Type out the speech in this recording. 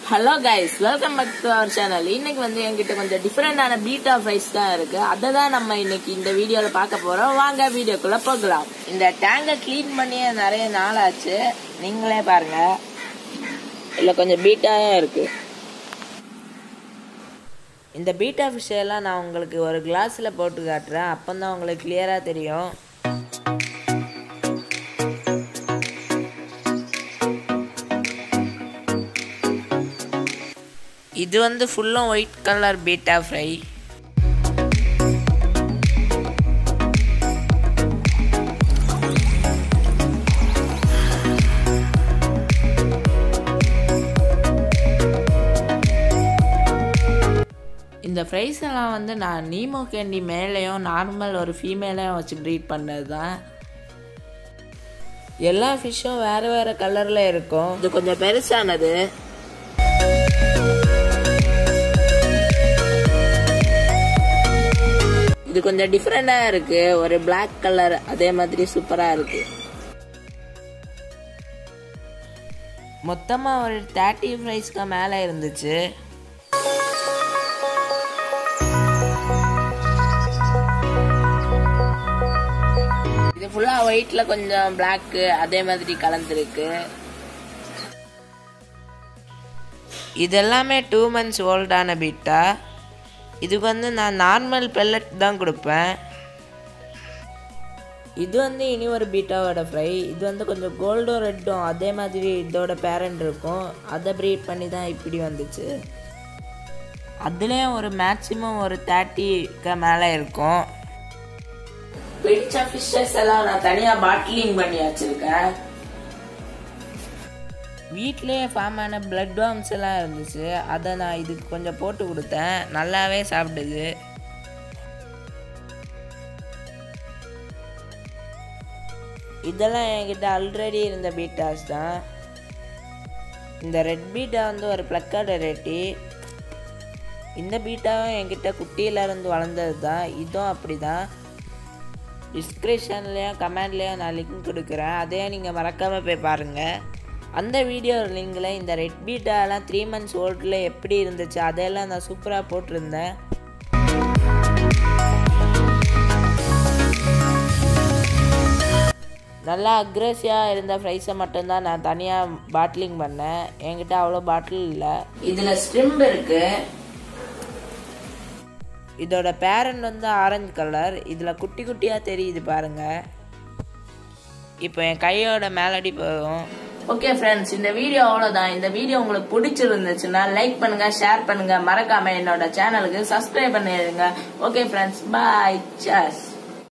hello guys welcome back to our channel இன்னைக்கு வந்து என்கிட்ட கொஞ்சம் டிஃப்ரெண்டான பீட்டா ஃப்ரைஸ் தான் இருக்கு அதை தான் நம்ம இன்னைக்கு இந்த வீடியோல பார்க்க போறோம் வாங்க வீடியோக்குள்ள போகலாம் இந்த டேங்கை க்ளீன் பண்ணியே நிறைய நாள் ஆச்சு நீங்களே பாருங்க இதுல கொஞ்சம் பீட்டாவும் இருக்கு இந்த பீட்டா ஃபிஷ் எல்லாம் நான் உங்களுக்கு ஒரு கிளாஸில் போட்டு காட்டுறேன் அப்போ தான் உங்களுக்கு கிளியராக தெரியும் இது வந்து ஃபுல்லும் ஒயிட் கலர் பீட்டா ஃப்ரை இந்த ஃப்ரைஸ் எல்லாம் வந்து நான் நீமோ கேண்டி மேலேயும் நார்மல் ஒரு ஃபீமேலையும் வச்சு ப்ரீட் பண்ணது தான் எல்லா ஃபிஷ்ஷும் வேறு வேறு கலரில் இருக்கும் இது கொஞ்சம் பெருசானது இது கொஞ்சம் டிஃப்ரெண்டாக இருக்கு ஒரு Black கலர் அதே மாதிரி சூப்பராக இருக்கு மொத்தமாக ஒரு தேர்ட்டி ப்ரைஸ்க்கு மேலே இருந்துச்சு இது ஃபுல்லாக ஒயிட்டில் கொஞ்சம் பிளாக்கு அதே மாதிரி கலந்துருக்கு இது எல்லாமே டூ மந்த்ஸ் ஓல்டான பீட்டா இதுக்கு வந்து நான் நார்மல் பெல்லட் தான் கொடுப்பேன் இது வந்து இனி ஒரு பீட்டாவோட ஃப்ரை இது வந்து கொஞ்சம் கோல்டும் ரெட்டும் அதே மாதிரி இதோட பேரண்ட் இருக்கும் அதை ப்ரீட் பண்ணி தான் இப்படி வந்துச்சு அதுலேயும் ஒரு மேக்ஸிமம் ஒரு தேர்ட்டிக்கு மேலே இருக்கும் பிடிச்ச ஃபிஷ்ஷஸ் எல்லாம் நான் தனியாக பாட்டிலிங் பண்ணி வச்சுருக்கேன் வீட்லேயே ஃபார்ம் ஆன பிளட் வார்ம்ஸ் எல்லாம் இருந்துச்சு அதை நான் இதுக்கு கொஞ்சம் போட்டு கொடுத்தேன் நல்லாவே சாப்பிடுது இதெல்லாம் என்கிட்ட ஆல்ரெடி இருந்த பீட்டாஸ் தான் இந்த ரெட் பீட்டா வந்து ஒரு பிளக்கார்டு ரெட்டி இந்த பீட்டாவும் என்கிட்ட குட்டியிலேருந்து வளர்ந்தது தான் இதுவும் அப்படி தான் டிஸ்கிரிப்ஷன்லேயும் கமெண்ட்லேயும் நான் லிங்க் கொடுக்குறேன் அதையும் நீங்கள் மறக்காமல் போய் பாருங்கள் அந்த வீடியோ லிங்கில் இந்த ரெட் பீட்டாலாம் த்ரீ மந்த்ஸ் ஓல்டில் எப்படி இருந்துச்சு அதையெல்லாம் நான் சூப்பராக போட்டிருந்தேன் நல்லா அக்ரெசிவாக இருந்த ஃப்ரைஸை மட்டும்தான் நான் தனியாக பாட்டிலிங் பண்ணேன் என்கிட்ட அவ்வளோ பாட்டில் இல்லை இதில் ஸ்ட்ரிம்ப் இருக்கு இதோட பேரண்ட் வந்து ஆரஞ்சு கலர் இதில் குட்டி குட்டியாக தெரியுது பாருங்கள் இப்போ என் கையோட மேலடி போகும் ஓகே ஃப்ரெண்ட்ஸ் இந்த வீடியோ அவ்வளோதான் இந்த வீடியோ உங்களுக்கு பிடிச்சிருந்துச்சுன்னா லைக் பண்ணுங்க ஷேர் பண்ணுங்க மறக்காம என்னோட சேனலுக்கு சப்ஸ்கிரைப் பண்ணிடுங்க ஓகே ஃப்ரெண்ட்ஸ் பாய் சஸ்